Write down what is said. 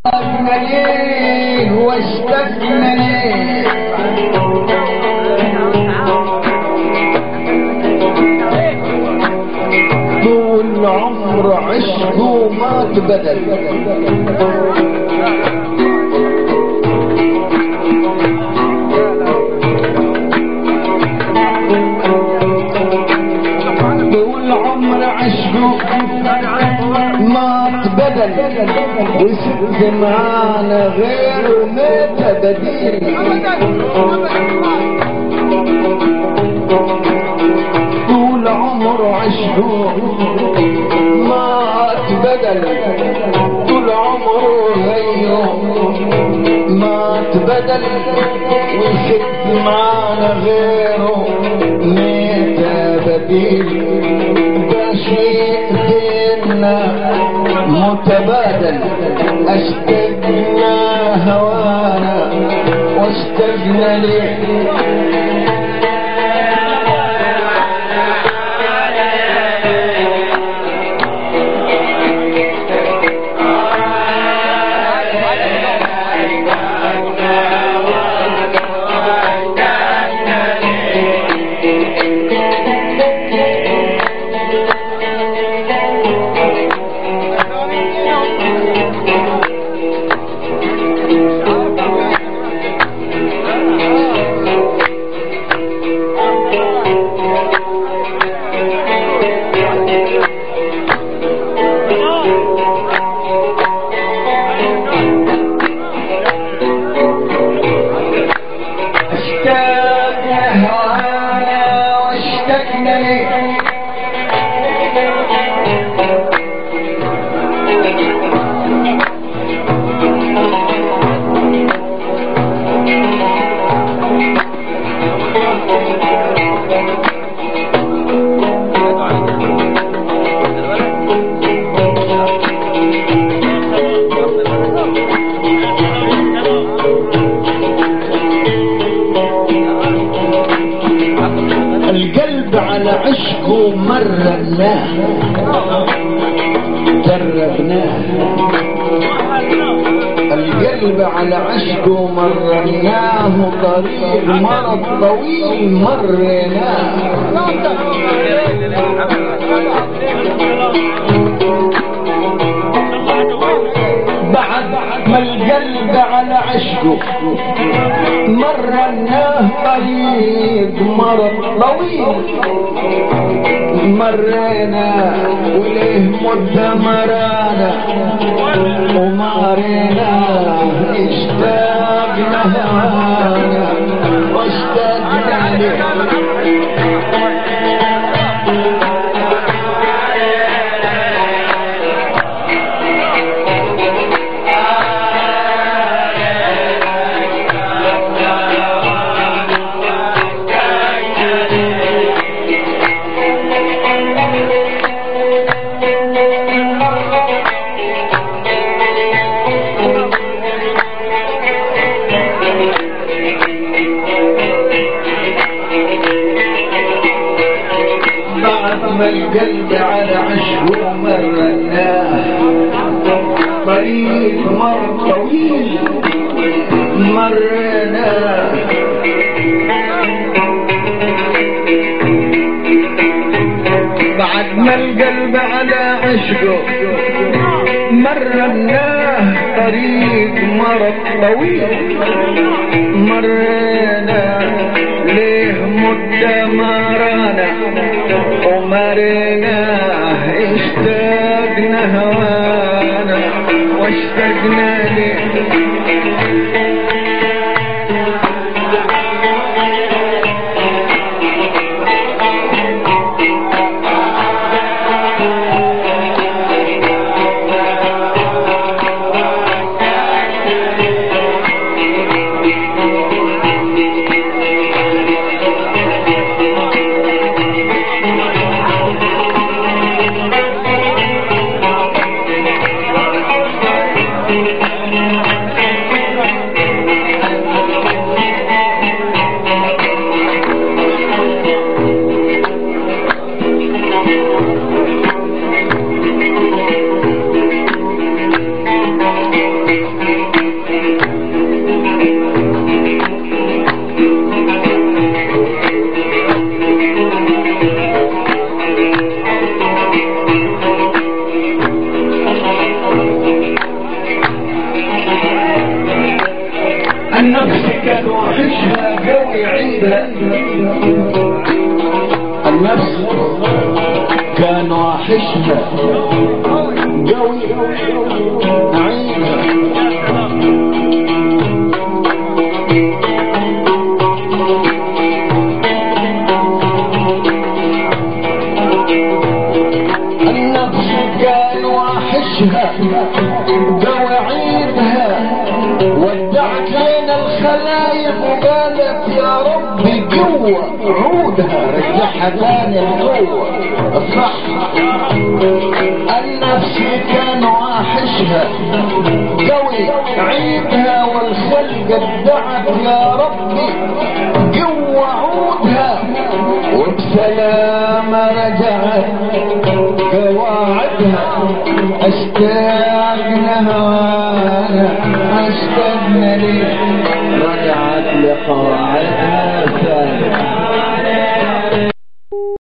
اشتقنا ليه واشتقنا ليه طول عمر عشقه ما تبدل طول عمر عشقه ما تبدل وست معانا غيره مات بديل طول عمره عشقه ما تبدل طول عمره غيره ما تبدل وست معانا غيره مات بديل ده شيء بينا متبادل اشتقنا هوانا واشتقنا ليه اشتقنا هوانا واشتقنا ليه القلب على عشقه مرناه جربناه القلب على عشقه مرناه طريق مرض طويل مرناه بعد ما القلب على عشقه مرناه طريق مرض طويل مرينا وليه مدة مرانا ومارينا اشتاقنا هوانا واشتاقنا ليه بعد ما القلب على عشقه مرناه طريق مر طويل مرناه بعد ما القلب على عشقه مرناه طريق مرض طويل مرينا ليه مدة مرانا ومرينا اشتقنا هوانا واشتقنا ليه النفس كان وحشها قوي عندها النفس كان وحشها قوي عينها النفس كان وحشها قوي عيدها ودعت لنا الخلايق وقالت يا ربي قوة عودها رجعها تاني القوة الصح النفس كان واحشها قوي عيدها والخلق ادعت يا ربي قوة عودها وبسلامة رجعت قواعدها اشتاق لها وانا اشتقنا لي رجعت لقواعدها ثانية